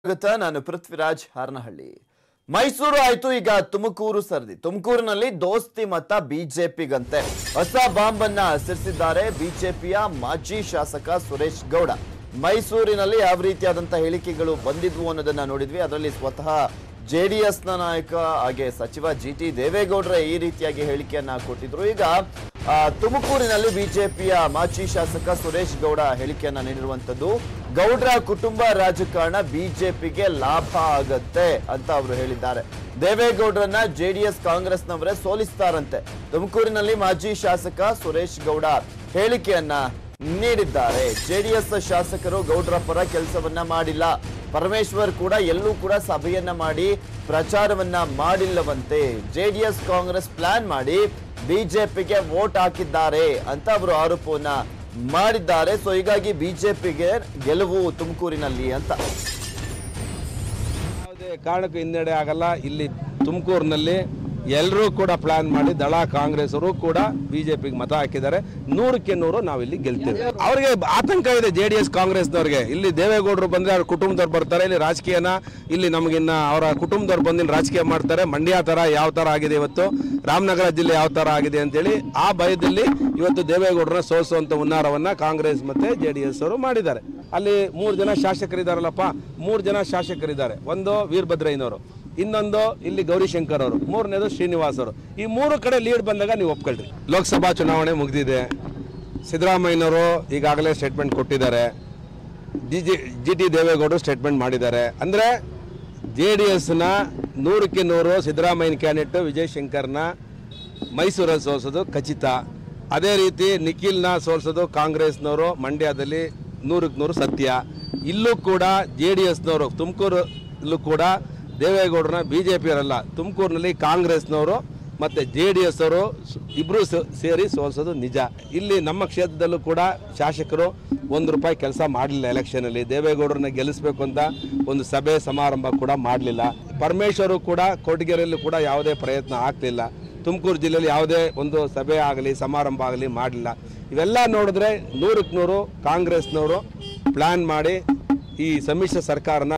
ಸ್ವಾಗತ ನಾನು ಪೃಥ್ವಿರಾಜ್ ಹಾರನಹಳ್ಳಿ ಮೈಸೂರು ಆಯ್ತು ಈಗ ತುಮಕೂರು ಸರದಿ ತುಮಕೂರಿನಲ್ಲಿ ದೋಸ್ತಿ ಮತ ಬಿಜೆಪಿಗಂತೆ ಹೊಸ ಬಾಂಬ್ ಅನ್ನ ಸಿರಿಸಿದ್ದಾರೆ ಬಿಜೆಪಿಯ ಮಾಜಿ ಶಾಸಕ ಸುರೇಶ್ ಗೌಡ ಮೈಸೂರಿನಲ್ಲಿ ಯಾವ ರೀತಿಯಾದಂತಹ ಹೇಳಿಕೆಗಳು ಬಂದಿದ್ವು ಅನ್ನೋದನ್ನ ನೋಡಿದ್ವಿ ಅದರಲ್ಲಿ ಸ್ವತಃ ಜೆಡಿಎಸ್ ನ ನಾಯಕ ಹಾಗೆ ಸಚಿವ ಜಿ ಟಿ ದೇವೇಗೌಡರ ಈ ರೀತಿಯಾಗಿ ಹೇಳಿಕೆಯನ್ನ ಕೊಟ್ಟಿದ್ರು ಈಗ ಆ, ತುಮಕೂರಿನಲ್ಲಿ ಬಿಜೆಪಿಯ ಮಾಜಿ ಶಾಸಕ ಸುರೇಶ್ ಗೌಡ ಹೇಳಿಕೆಯನ್ನ ನೀಡಿರುವಂತದ್ದು ಗೌಡ್ರ ಕುಟುಂಬ ರಾಜಕಾರಣ ಬಿಜೆಪಿಗೆ ಲಾಭ ಆಗತ್ತೆ ಅಂತ ಅವರು ಹೇಳಿದ್ದಾರೆ ದೇವೇಗೌಡರನ್ನ ಜೆಡಿಎಸ್ ಕಾಂಗ್ರೆಸ್ನವರೇ ಸೋಲಿಸ್ತಾರಂತೆ ತುಮಕೂರಿನಲ್ಲಿ ಮಾಜಿ ಶಾಸಕ ಸುರೇಶ್ ಗೌಡ ಹೇಳಿಕೆಯನ್ನ ನೀಡಿದ್ದಾರೆ ಜೆಡಿಎಸ್ ಶಾಸಕರು ಗೌಡ್ರ ಪರ ಕೆಲಸವನ್ನ ಮಾಡಿಲ್ಲ ಪರಮೇಶ್ವರ್ ಕೂಡ ಎಲ್ಲೂ ಕೂಡ ಸಭೆಯನ್ನ ಮಾಡಿ ಪ್ರಚಾರವನ್ನ ಮಾಡಿಲ್ಲವಂತೆ ಜೆಡಿಎಸ್ ಕಾಂಗ್ರೆಸ್ ಪ್ಲಾನ್ ಮಾಡಿ ಬಿಜೆಪಿಗೆ ವೋಟ್ ಹಾಕಿದ್ದಾರೆ ಅಂತ ಅವರು ಆರೋಪವನ್ನ ಮಾಡಿದ್ದಾರೆ ಸೊ ಹೀಗಾಗಿ ಬಿಜೆಪಿಗೆ ಗೆಲುವು ತುಮಕೂರಿನಲ್ಲಿ ಅಂತ ಯಾವುದೇ ಕಾರಣಕ್ಕೂ ಹಿನ್ನಡೆ ಆಗಲ್ಲ ಇಲ್ಲಿ ತುಮಕೂರಿನಲ್ಲಿ ಎಲ್ಲರೂ ಕೂಡ ಪ್ಲಾನ್ ಮಾಡಿ ದಳ ಕಾಂಗ್ರೆಸ್ ಅವರು ಕೂಡ ಬಿಜೆಪಿಗೆ ಮತ ಹಾಕಿದ್ದಾರೆ ನೂರಕ್ಕೆ ನೂರು ನಾವಿಲ್ಲಿ ಗೆಲ್ತೇವೆ ಅವರಿಗೆ ಆತಂಕ ಇದೆ ಜೆ ಡಿ ಎಸ್ ಕಾಂಗ್ರೆಸ್ನವ್ರಿಗೆ ಇಲ್ಲಿ ದೇವೇಗೌಡರು ಬಂದ್ರೆ ಅವ್ರ ಕುಟುಂಬದವ್ರು ಬರ್ತಾರೆ ಇಲ್ಲಿ ರಾಜಕೀಯನ ಇಲ್ಲಿ ನಮಗಿನ್ನ ಅವರ ಕುಟುಂಬದವ್ರು ಬಂದು ಇಲ್ಲಿ ರಾಜಕೀಯ ಮಾಡ್ತಾರೆ ಮಂಡ್ಯ ತರ ಯಾವ ತರ ಆಗಿದೆ ಇವತ್ತು ರಾಮನಗರ ಜಿಲ್ಲೆ ಯಾವ ತರ ಆಗಿದೆ ಅಂತೇಳಿ ಆ ಭಯದಲ್ಲಿ ಇವತ್ತು ದೇವೇಗೌಡರನ್ನ ಸೋಲಿಸುವಂತ ಹುನ್ನಾರವನ್ನ ಕಾಂಗ್ರೆಸ್ ಮತ್ತೆ ಜೆ ಡಿ ಎಸ್ ಅವರು ಮಾಡಿದ್ದಾರೆ ಅಲ್ಲಿ ಮೂರು ಜನ ಶಾಸಕರಿದಾರಲ್ಲಪ್ಪ ಮೂರು ಜನ ಶಾಸಕರಿದ್ದಾರೆ ಒಂದು ವೀರಭದ್ರಯ್ಯನವರು ಇನ್ನೊಂದು ಇಲ್ಲಿ ಗೌರಿಶಂಕರ್ ಅವರು ಮೂರನೇದು ಶ್ರೀನಿವಾಸ್ ಅವರು ಈ ಮೂರು ಕಡೆ ಲೀಡ್ ಬಂದಾಗ ನೀವು ಒಪ್ಕೊಳ್ರಿ ಲೋಕಸಭಾ ಚುನಾವಣೆ ಮುಗಿದಿದೆ ಸಿದ್ದರಾಮಯ್ಯನವರು ಈಗಾಗಲೇ ಸ್ಟೇಟ್ಮೆಂಟ್ ಕೊಟ್ಟಿದ್ದಾರೆ ಜಿ ಜಿ ಜಿ ಟಿ ದೇವೇಗೌಡರು ಸ್ಟೇಟ್ಮೆಂಟ್ ಮಾಡಿದ್ದಾರೆ ಅಂದರೆ ಜೆ ಡಿ ಎಸ್ನ ನೂರಕ್ಕೆ ನೂರು ಸಿದ್ದರಾಮಯ್ಯನ ಕ್ಯಾಂಡಿಡೇಟ್ ವಿಜಯ್ ಶಂಕರ್ನ ಮೈಸೂರಲ್ಲಿ ಸೋಲಿಸೋದು ಖಚಿತ ಅದೇ ರೀತಿ ನಿಖಿಲ್ನ ಸೋಲಿಸೋದು ಕಾಂಗ್ರೆಸ್ನವರು ಮಂಡ್ಯದಲ್ಲಿ ನೂರಕ್ಕೆ ನೂರು ಸತ್ಯ ಇಲ್ಲೂ ಕೂಡ ಜೆ ಡಿ ಎಸ್ನವರು ತುಮಕೂರಲ್ಲೂ ಕೂಡ ದೇವೇಗೌಡರನ್ನ ಬಿ ಜೆ ಪಿಯವರಲ್ಲ ತುಮಕೂರಿನಲ್ಲಿ ಕಾಂಗ್ರೆಸ್ನವರು ಮತ್ತು ಜೆ ಡಿ ಎಸ್ ಅವರು ಇಬ್ಬರು ಸೇರಿ ಸೋಲಿಸೋದು ನಿಜ ಇಲ್ಲಿ ನಮ್ಮ ಕ್ಷೇತ್ರದಲ್ಲೂ ಕೂಡ ಶಾಸಕರು ಒಂದು ರೂಪಾಯಿ ಕೆಲಸ ಮಾಡಲಿಲ್ಲ ಎಲೆಕ್ಷನಲ್ಲಿ ದೇವೇಗೌಡರನ್ನ ಗೆಲ್ಲಿಸಬೇಕು ಅಂತ ಒಂದು ಸಭೆ ಸಮಾರಂಭ ಕೂಡ ಮಾಡಲಿಲ್ಲ ಪರಮೇಶ್ವರು ಕೂಡ ಕೊರಟಗೆರೆಯಲ್ಲೂ ಕೂಡ ಯಾವುದೇ ಪ್ರಯತ್ನ ಆಗ್ತಿಲ್ಲ ತುಮಕೂರು ಜಿಲ್ಲೆಯಲ್ಲಿ ಯಾವುದೇ ಒಂದು ಸಭೆ ಆಗಲಿ ಸಮಾರಂಭ ಆಗಲಿ ಮಾಡಲಿಲ್ಲ ಇವೆಲ್ಲ ನೋಡಿದ್ರೆ ನೂರಕ್ಕೆ ನೂರು ಕಾಂಗ್ರೆಸ್ನವರು ಪ್ಲ್ಯಾನ್ ಮಾಡಿ ಈ ಸಮ್ಮಿಶ್ರ ಸರ್ಕಾರನ